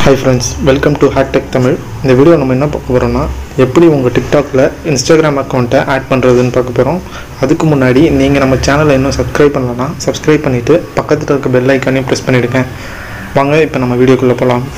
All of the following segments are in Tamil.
hi friends welcome to HackTech Tamil இந்த வீடியோ நம்ம என்ன பார்க்க போகிறோம்னா எப்படி உங்கள் டிக்டாக்ல இன்ஸ்டாகிராம் அக்கௌண்ட்டை ஆட் பண்ணுறதுன்னு பார்க்க போகிறோம் அதுக்கு முன்னாடி நீங்கள் நம்ம சேனலை இன்னும் சப்ஸ்கிரைப் பண்ணலன்னா சப்ஸ்கிரைப் பண்ணிவிட்டு பக்கத்தில் இருக்க பெல் ஐக்கானையும் ப்ரெஸ் பண்ணிவிடுங்க வாங்க இப்போ நம்ம வீடியோக்குள்ளே போகலாம்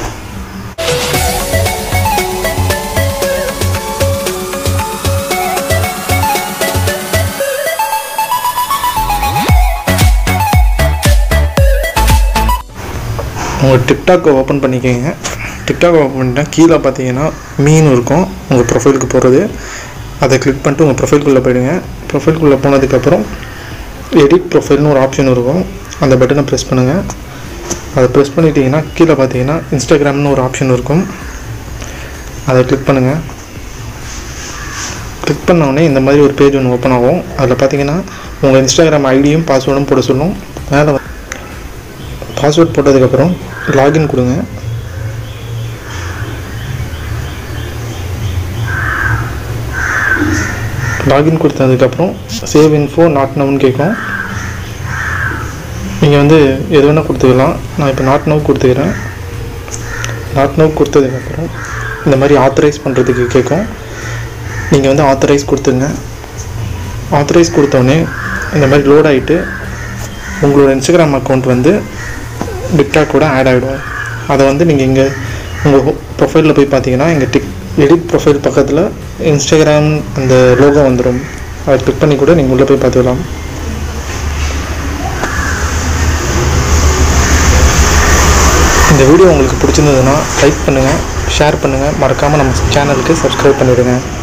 உங்கள் டிக்டாக்கை ஓப்பன் பண்ணிக்கோங்க டிக்டாக் ஓப்பன் பண்ணிட்டா கீழே பார்த்தீங்கன்னா மீன் இருக்கும் உங்கள் ப்ரொஃபைலுக்கு போகிறது அதை கிளிக் பண்ணிட்டு உங்கள் ப்ரொஃபைல்குள்ளே போயிடுங்க ப்ரொஃபைல்குள்ளே போனதுக்கப்புறம் எடிட் ப்ரொஃபைல்னு ஒரு ஆப்ஷன் இருக்கும் அந்த பட்டனை ப்ரெஸ் பண்ணுங்கள் அதை ப்ரெஸ் பண்ணிட்டீங்கன்னா கீழே பார்த்தீங்கன்னா இன்ஸ்டாகிராம்னு ஒரு ஆப்ஷன் இருக்கும் அதை கிளிக் பண்ணுங்கள் கிளிக் பண்ண உடனே இந்த மாதிரி ஒரு பேஜ் ஒன்று ஓப்பன் ஆகும் அதில் பார்த்தீங்கன்னா உங்கள் இன்ஸ்டாகிராம் ஐடியும் பாஸ்வேர்டும் போட சொல்லும் மேலே பாஸ்வேர்ட் போட்டதுக்கப்புறம் லாகின் கொடுங்க லாகின் கொடுத்ததுக்கப்புறம் சேவ் இன்ஃபோ நாட் நவுன்னு கேட்கும் நீங்கள் வந்து எது வேணால் கொடுத்துக்கலாம் நான் இப்போ நாட் நவ் கொடுத்துக்கிறேன் நாட் நவ் கொடுத்ததுக்கப்புறம் இந்த மாதிரி ஆத்தரைஸ் பண்ணுறதுக்கு கேட்கும் நீங்கள் வந்து ஆத்தரைஸ் கொடுத்துருங்க ஆத்தரைஸ் கொடுத்தோடனே இந்த மாதிரி லோட் ஆகிட்டு உங்களோட இன்ஸ்டாகிராம் அக்கௌண்ட் வந்து டிக்டாக் கூட ஆட் ஆகிடும் அதை வந்து நீங்கள் இங்கே உங்கள் ப்ரொஃபைலில் போய் பார்த்தீங்கன்னா எங்கள் டிக் எடிட் ப்ரொஃபைல் பக்கத்தில் இன்ஸ்டாகிராம் அந்த லோகோ வந்துடும் அதை கிளிக் பண்ணி கூட நீங்கள் உள்ளே போய் பார்த்துக்கலாம் இந்த வீடியோ உங்களுக்கு பிடிச்சிருந்ததுன்னா லைக் பண்ணுங்கள் ஷேர் பண்ணுங்கள் மறக்காமல் நம்ம சேனலுக்கு சப்ஸ்கிரைப் பண்ணிவிடுங்க